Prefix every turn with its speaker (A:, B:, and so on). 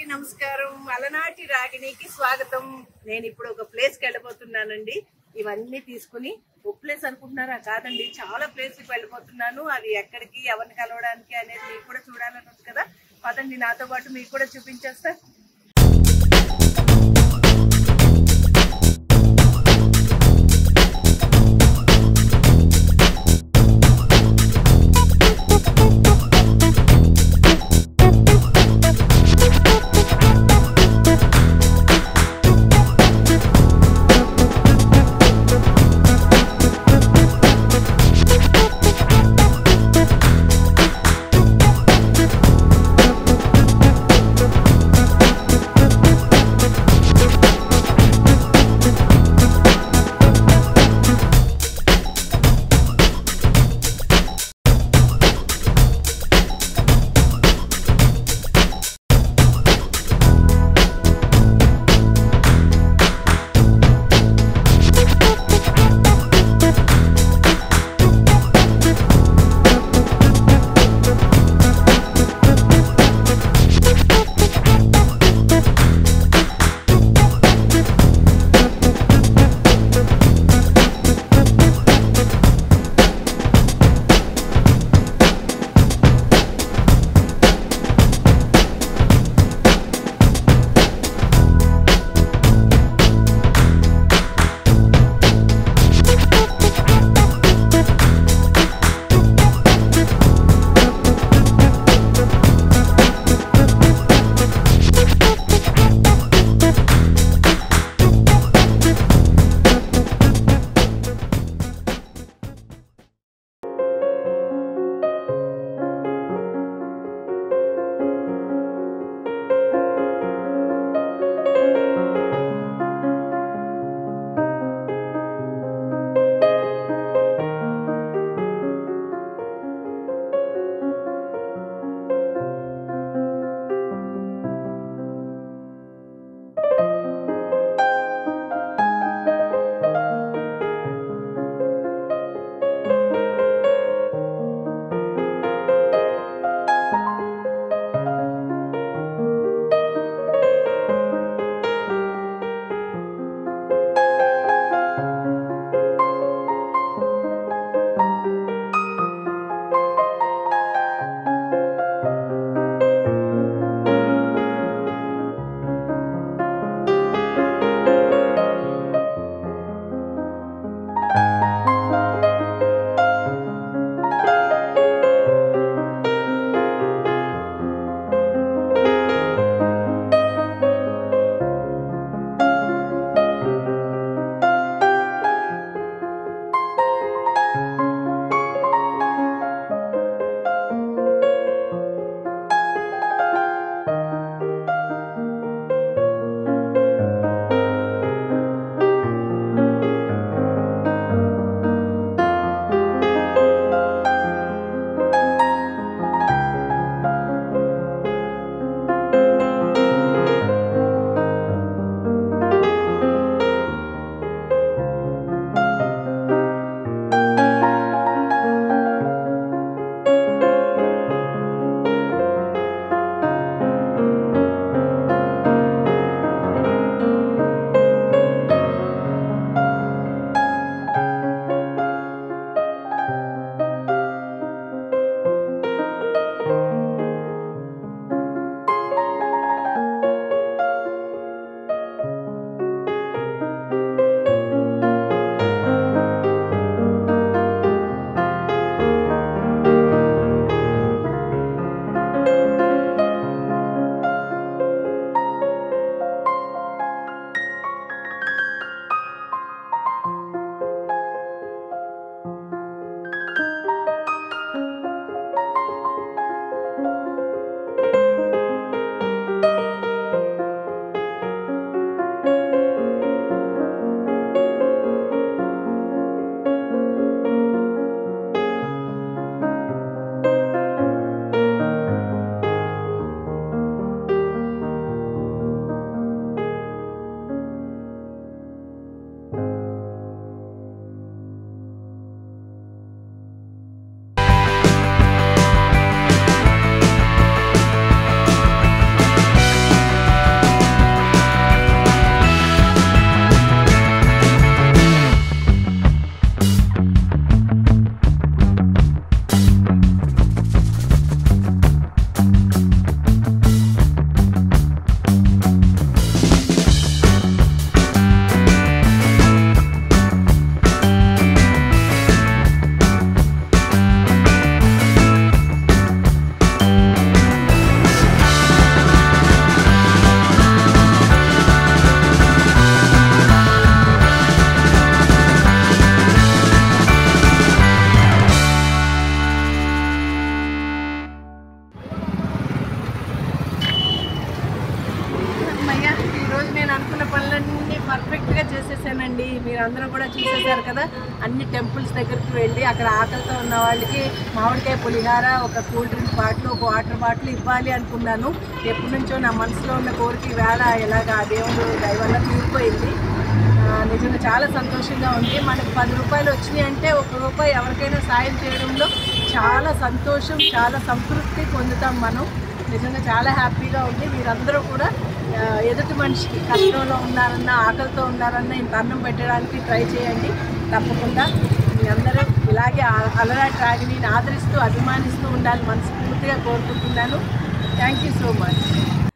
A: నమస్కారం అలనాటి రాగిణికి స్వాగతం నేను ఇప్పుడు ఒక ప్లేస్ కి వెళ్ళబోతున్నానండి ఇవన్నీ తీసుకుని ఒక ప్లేస్ అనుకుంటున్నారా కాదండి చాలా ప్లేస్ కి వెళ్ళిపోతున్నాను అది ఎక్కడికి ఎవరిని కలవడానికి అనేది మీకు కూడా చూడాలని ఉంది కదా పదండి నాతో పాటు మీకు కూడా చూపించేస్తా మీరందరూ కూడా చూసేశారు కదా అన్ని టెంపుల్స్ దగ్గరికి వెళ్ళి అక్కడ ఆకలితో ఉన్న వాళ్ళకి మామిడికాయ పులిహార ఒక కూల్ డ్రింక్ బాటిల్ ఒక వాటర్ బాటిల్ ఇవ్వాలి అనుకున్నాను ఎప్పటి నుంచో నా మనసులో ఉన్న కోరిక వేళ ఎలాగా ఆ దేవుడు దయ వల్ల తీరిపోయింది ఆ, నిజంగా చాలా సంతోషంగా ఉంది మనకు పది రూపాయలు వచ్చినాయి అంటే ఒక రూపాయి ఎవరికైనా సాయం చేయడంలో చాలా సంతోషం చాలా సంతృప్తి పొందుతాం మనం నిజంగా చాలా హ్యాపీగా ఉంది మీరందరూ కూడా ఆ, ఎదుటి మనిషికి కష్టంలో ఉన్నారన్నా ఆకలితో ఉన్నారన్నా ఇంత అన్నం పెట్టడానికి ట్రై చేయండి తప్పకుండా మీ అందరూ ఇలాగే ఆ- అలరా ట్రాగిని ఆదరిస్తూ అభిమానిస్తూ ఉండాలి మనస్ఫూర్తిగా కోరుకుంటున్నాను థ్యాంక్ యూ సో మచ్